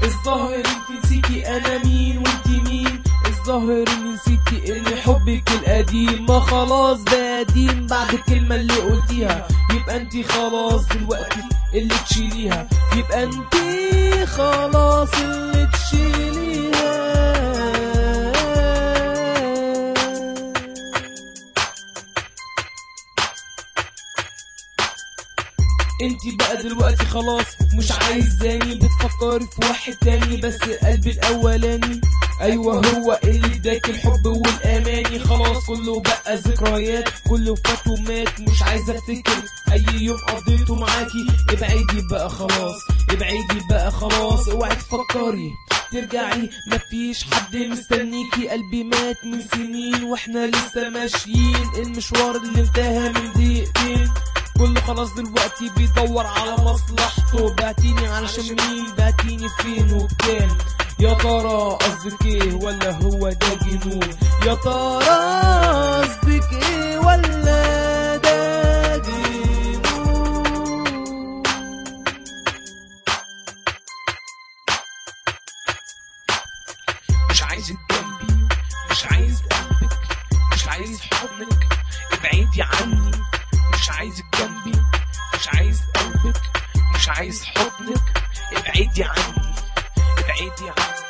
الظاهر انت نسيتي انا مين وانت مين الظاهر ان نسيتي ان حبك القديم ما خلاص ده قديم بعد الكلمة اللي قلتيها يبقى انت خلاص دلوقتي اللي تشيليها يبقى انت خلاص اللي تشيليها انت بقى دلوقتي خلاص مش عايزاني بتفكري في واحد تاني بس قلبي الاولاني ايوه هو اللي اداك الحب والاماني خلاص كله بقى ذكريات كله فات ومات مش عايز افتكر اي يوم قضيته معاكي ابعدي بقى خلاص ابعدي بقى خلاص اوعي تفكري ترجعي مفيش حد مستنيكي قلبي مات من سنين واحنا لسه ماشيين المشوار اللي انتهى من دقيقتين كله خلاص دلوقتي بيدور على مصلحته بعتيني علشان مين بعتيني فين وبكام يا ترى قصدك ايه ولا هو ده جنون يا ترى قصدك ايه ولا ده جنون مش عايزك جنبي مش عايز قلبك مش عايز حضنك ابعدي عني مش عايزك جنبي مش عايز قلبك مش عايز حضنك ابعدي عني ابعدي عني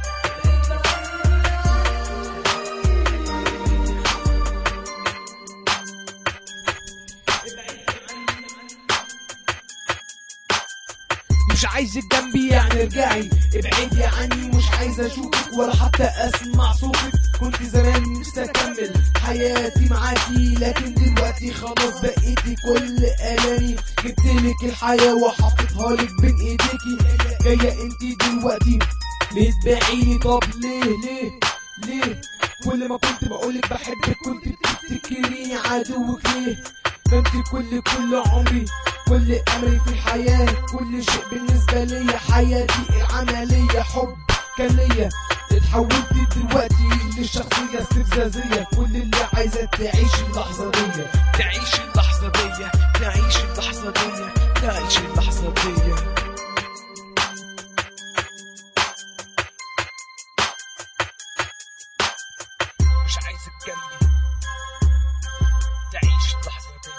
مش عايزك جنبي يعني ارجعي ابعدي عني مش عايز اشوفك ولا حتى اسمع صوتك كنت زمان نفسي اكمل حياتي معاكي لكن دلوقتي خلاص بقيتي كل الامي جبتلك الحياة وحطيتها لك بين ايديكي جاية انتي دلوقتي بتبيعيني طب ليه ليه ليه كل ما كنت بقولك بحبك كنت بتفتكريني عدوك ليه ده انت كل كل عمري كل امري في الحياة كل شيء بالنسبة ليا حياتي العملية حب كان ليا اتحولت دلوقتي لشخصية استفزازية كل اللي عايزة تعيش اللحظة دي تعيش اللحظة دي تعيش اللحظة دي تعيش اللحظة دي مش عايزك جنبي تعيش اللحظة دي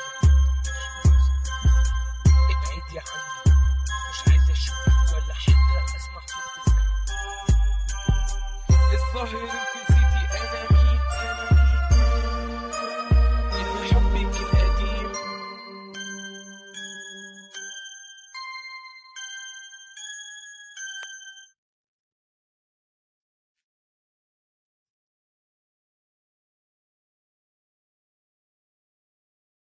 ابعدي عني مش عايز اشوفك ولا حتى اسمع صوتك الظاهر